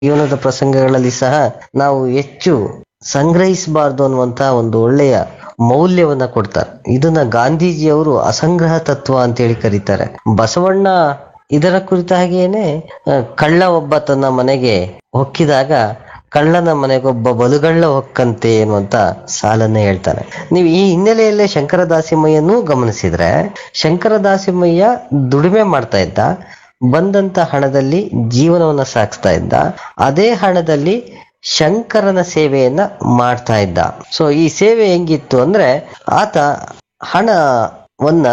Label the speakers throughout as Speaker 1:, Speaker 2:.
Speaker 1: ಜೀವನದ ಪ್ರಸಂಗಗಳಲ್ಲಿ ಸಹ ನಾವು ಹೆಚ್ಚು ಸಂಗ್ರಹಿಸಬಾರ್ದು ಅನ್ನುವಂತ ಒಂದು ಒಳ್ಳೆಯ ಮೌಲ್ಯವನ್ನ ಕೊಡ್ತಾರೆ ಇದನ್ನ ಗಾಂಧೀಜಿಯವರು ಅಸಂಗ್ರಹ ತತ್ವ ಅಂತೇಳಿ ಕರೀತಾರೆ ಬಸವಣ್ಣ ಇದರ ಕುರಿತ ಹಾಗೇನೆ ಆ, ಕಳ್ಳ ಒಬ್ಬ ತನ್ನ ಮನೆಗೆ ಹೊಕ್ಕಿದಾಗ ಕಳ್ಳನ ಮನೆಗೊಬ್ಬ ಬಲುಗಳ್ಳ ಹೊಕ್ಕಂತೆ ಎನ್ನುವಂತ ಸಾಲನ್ನ ಹೇಳ್ತಾನೆ ನೀವು ಈ ಹಿನ್ನೆಲೆಯಲ್ಲೇ ಶಂಕರದಾಸಿಮಯ್ಯನೂ ಗಮನಿಸಿದ್ರೆ ಶಂಕರದಾಸಿಮಯ್ಯ ದುಡಿಮೆ ಮಾಡ್ತಾ ಇದ್ದ ಬಂದಂತ ಹಣದಲ್ಲಿ ಜೀವನವನ್ನ ಸಾಗಿಸ್ತಾ ಇದ್ದ ಅದೇ ಹಣದಲ್ಲಿ ಶಂಕರನ ಸೇವೆಯನ್ನ ಮಾಡ್ತಾ ಇದ್ದ ಸೊ ಈ ಸೇವೆ ಹೆಂಗಿತ್ತು ಅಂದ್ರೆ ಆತ ಹಣವನ್ನ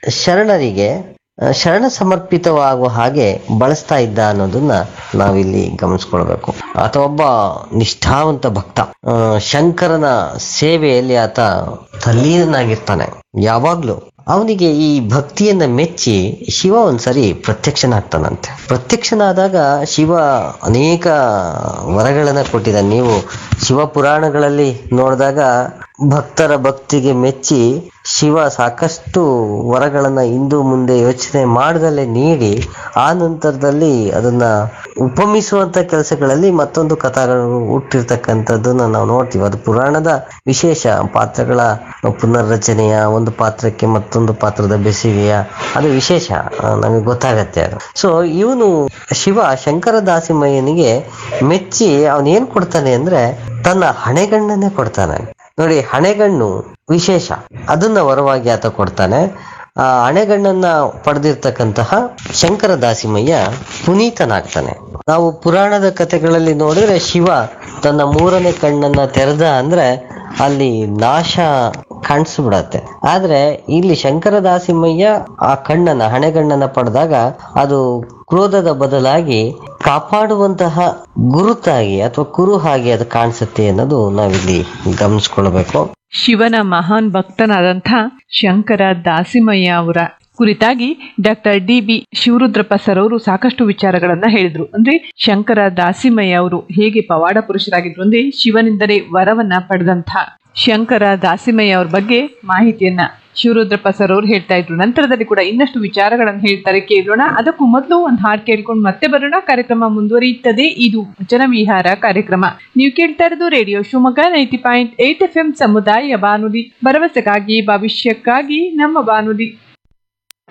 Speaker 1: ಶರಣರಿಗೆ ಆ, ಶರಣ ಸಮರ್ಪಿತವಾಗುವ ಹಾಗೆ ಬಳಸ್ತಾ ಇದ್ದ ಅನ್ನೋದನ್ನ ನಾವಿಲ್ಲಿ ಗಮನಿಸ್ಕೊಳ್ಬೇಕು ಆತ ಒಬ್ಬ ನಿಷ್ಠಾವಂತ ಭಕ್ತ ಆ, ಶಂಕರನ ಸೇವೆಯಲ್ಲಿ ಆತ ತಲ್ಲೀನನಾಗಿರ್ತಾನೆ ಯಾವಾಗ್ಲೂ ಅವನಿಗೆ ಈ ಭಕ್ತಿಯನ್ನ ಮೆಚ್ಚಿ ಶಿವ ಒಂದ್ಸರಿ ಪ್ರತ್ಯಕ್ಷನಾಗ್ತಾನಂತೆ ಪ್ರತ್ಯಕ್ಷನಾದಾಗ ಶಿವ ಅನೇಕ ವರಗಳನ್ನ ಕೊಟ್ಟಿದ್ದಾನೆ ನೀವು ಶಿವ ಪುರಾಣಗಳಲ್ಲಿ ನೋಡಿದಾಗ ಭಕ್ತರ ಭಕ್ತಿಗೆ ಮೆಚ್ಚಿ ಶಿವ ಸಾಕಷ್ಟು ವರಗಳನ್ನ ಇಂದು ಮುಂದೆ ಯೋಚನೆ ಮಾಡದಲ್ಲೇ ನೀಡಿ ಆ ನಂತರದಲ್ಲಿ ಅದನ್ನ ಉಪಮಿಸುವಂತ ಕೆಲಸಗಳಲ್ಲಿ ಮತ್ತೊಂದು ಕಥಾಗಳು ಹುಟ್ಟಿರ್ತಕ್ಕಂಥದ್ದನ್ನ ನಾವು ನೋಡ್ತೀವಿ ಅದು ಪುರಾಣದ ವಿಶೇಷ ಪಾತ್ರಗಳ ಪುನರ್ರಚನೆಯ ಒಂದು ಪಾತ್ರಕ್ಕೆ ಮತ್ತೊಂದು ಪಾತ್ರದ ಬೆಸುಗೆಯ ಅದು ವಿಶೇಷ ಆ, ನಮಗೆ ಗೊತ್ತಾಗತ್ತೆ ಅದು ಸೊ ಇವನು ಶಿವ ಶಂಕರ ದಾಸಿಮಯ್ಯನಿಗೆ ಮೆಚ್ಚಿ ಅವನೇನ್ ಕೊಡ್ತಾನೆ ಅಂದ್ರೆ ತನ್ನ ಹಣೆಗಣ್ಣನ್ನೇ ಕೊಡ್ತಾನೆ ನೋಡಿ ಹಣೆಗಣ್ಣು ವಿಶೇಷ ಅದನ್ನ ವರವಾಗಿ ಆತ ಕೊಡ್ತಾನೆ ಆ ಹಣೆಗಣ್ಣನ್ನ ಪಡೆದಿರ್ತಕ್ಕಂತಹ ಶಂಕರ ದಾಸಿಮಯ್ಯ ಪುನೀತನಾಗ್ತಾನೆ ನಾವು ಪುರಾಣದ ಕಥೆಗಳಲ್ಲಿ ನೋಡಿದ್ರೆ ಶಿವ ತನ್ನ ಮೂರನೇ ಕಣ್ಣನ್ನ ತೆರೆದ ಅಂದ್ರೆ ಅಲ್ಲಿ ನಾಶ ಕಾಣಿಸ್ಬಿಡತ್ತೆ ಆದ್ರೆ ಇಲ್ಲಿ ಶಂಕರ ದಾಸಿಮಯ್ಯ ಆ ಕಣ್ಣನ್ನ ಹಣೆಗಣ್ಣನ್ನ ಪಡೆದಾಗ ಅದು ಕ್ರೋಧದ ಬದಲಾಗಿ ಕಾಪಾಡುವಂತಹ ಗುರುತಾಗಿ ಅಥವಾ ಕುರುಹಾಗಿ ಅದು ಕಾಣಿಸುತ್ತೆ ಅನ್ನೋದು ನಾವಿಲ್ಲಿ ಗಮನಿಸ್ಕೊಳ್ಬೇಕು
Speaker 2: ಶಿವನ ಮಹಾನ್ ಭಕ್ತನಾದಂಥ ಶಂಕರ ದಾಸಿಮಯ್ಯ ಅವರ ಕುರಿತಾಗಿ doctor D B Shivarudrappa sir ಅವರು ಸಾಕಷ್ಟು ವಿಚಾರಗಳನ್ನ ಹೇಳಿದ್ರು ಅಂದ್ರೆ ಶಂಕರ ದಾಸಿಮಯ್ಯ ಅವರು ಹೇಗೆ ಪವಾಡ ಪುರುಷರಾಗಿದ್ರು ಅಂದ್ರೆ ಶಿವನಿಂದಲೇ ವರವನ್ನ ಪಡೆದಂಥ ಶಂಕರ ದಾಸಿಮಯ್ಯ ಅವ್ರ ಬಗ್ಗೆ ಮಾಹಿತಿಯನ್ನ ಶಿವರುದ್ರಪ್ಪ ಸರ್ ಅವರು ಹೇಳ್ತಾ ಇದ್ರು ನಂತರದಲ್ಲಿ ಕೂಡ ಇನ್ನಷ್ಟು ವಿಚಾರಗಳನ್ನು ಹೇಳ್ತಾರೆ ಕೇಳೋಣ ಅದಕ್ಕೂ ಮೊದಲು ಒಂದು ಹಾಡು ಕೇಳ್ಕೊಂಡು ಮತ್ತೆ ಬರೋಣ ಕಾರ್ಯಕ್ರಮ ಮುಂದುವರಿಯುತ್ತದೆ ಇದು ವಚನ ವಿಹಾರ ಕಾರ್ಯಕ್ರಮ ನೀವು ಕೇಳ್ತಾ ಇರೋದು radio Shivamogga ninety point eight F M ಸಮುದಾಯ ಬಾನುಲಿ ಭರವಸೆಗಾಗಿ ಭವಿಷ್ಯಕ್ಕಾಗಿ ನಮ್ಮ ಬಾನುಲಿ